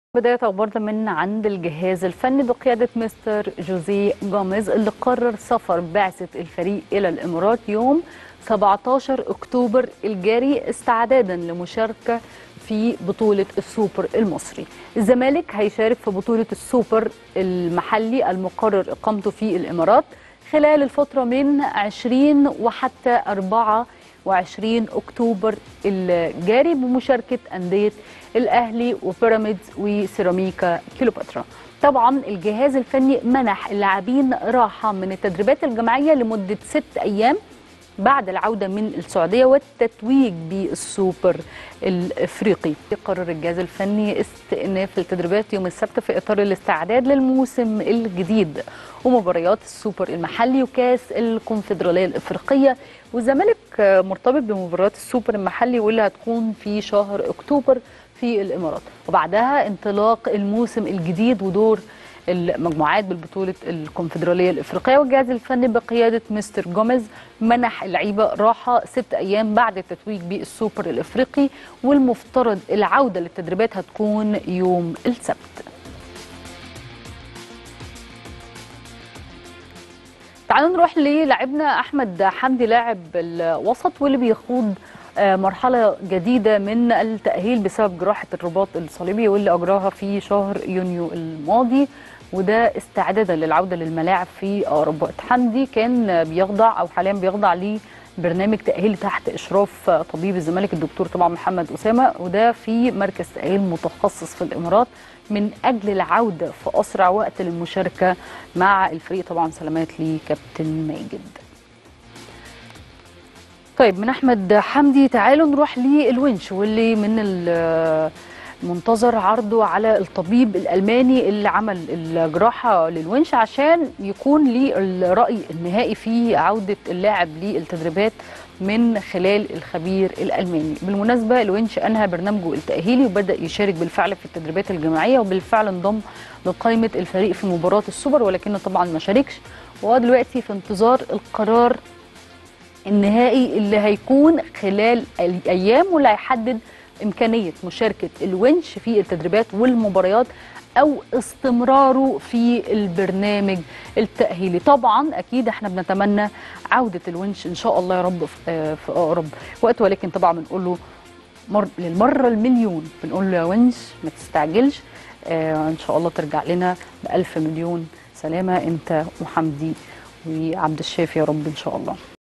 بداية أخبارنا من عند الجهاز الفني بقيادة مستر جوزيه جوميز اللي قرر سفر بعثة الفريق إلى الإمارات يوم 17 أكتوبر الجاري استعدادا لمشاركة في بطولة السوبر المصري الزمالك هيشارك في بطولة السوبر المحلي المقرر إقامته في الإمارات خلال الفترة من 20 وحتى 24 أكتوبر الجاري بمشاركة أندية الأهلي وبيراميدز وسيراميكا كيلوباترا طبعا الجهاز الفني منح اللاعبين راحة من التدريبات الجماعية لمدة ست أيام بعد العودة من السعودية والتتويج بالسوبر الإفريقي قرر الجهاز الفني استئناف التدريبات يوم السبت في إطار الاستعداد للموسم الجديد ومباريات السوبر المحلي وكاس الكونفدرالية الإفريقية والزمالك مرتبط بمباريات السوبر المحلي واللي هتكون في شهر أكتوبر في الإمارات وبعدها انطلاق الموسم الجديد ودور المجموعات بالبطولة الكونفدرالية الإفريقية والجهاز الفني بقيادة مستر جوميز منح اللعيبة راحة ست أيام بعد التتويج بالسوبر الإفريقي والمفترض العودة للتدريبات هتكون يوم السبت تعالوا نروح للاعبنا أحمد حمدي لاعب الوسط واللي بيخوض مرحلة جديدة من التأهيل بسبب جراحة الرباط الصليبي واللي أجراها في شهر يونيو الماضي وده استعدادا للعودة للملاعب في أقرب وقت حمدي كان بيخضع أو حاليا بيخضع لبرنامج تأهيل تحت إشراف طبيب الزمالك الدكتور طبعا محمد أسامة وده في مركز تأهيل متخصص في الإمارات من أجل العودة في أسرع وقت للمشاركة مع الفريق طبعا سلامات لكابتن ماجد طيب من احمد حمدي تعالوا نروح للونش واللي من المنتظر عرضه على الطبيب الالماني اللي عمل الجراحه للونش عشان يكون ليه الراي النهائي في عوده اللاعب للتدريبات من خلال الخبير الالماني بالمناسبه الونش انهى برنامجه التاهيلي وبدا يشارك بالفعل في التدريبات الجماعيه وبالفعل انضم لقائمه الفريق في مباراه السوبر ولكنه طبعا ما شاركش وهو دلوقتي في انتظار القرار النهائي اللي هيكون خلال الايام واللي هيحدد امكانيه مشاركه الونش في التدريبات والمباريات او استمراره في البرنامج التاهيلي طبعا اكيد احنا بنتمنى عوده الونش ان شاء الله يا رب في اقرب وقت ولكن طبعا بنقول له مر للمره المليون بنقول له يا ونش ما تستعجلش آه ان شاء الله ترجع لنا بألف مليون سلامه انت وحمدي وعبد الشافي يا رب ان شاء الله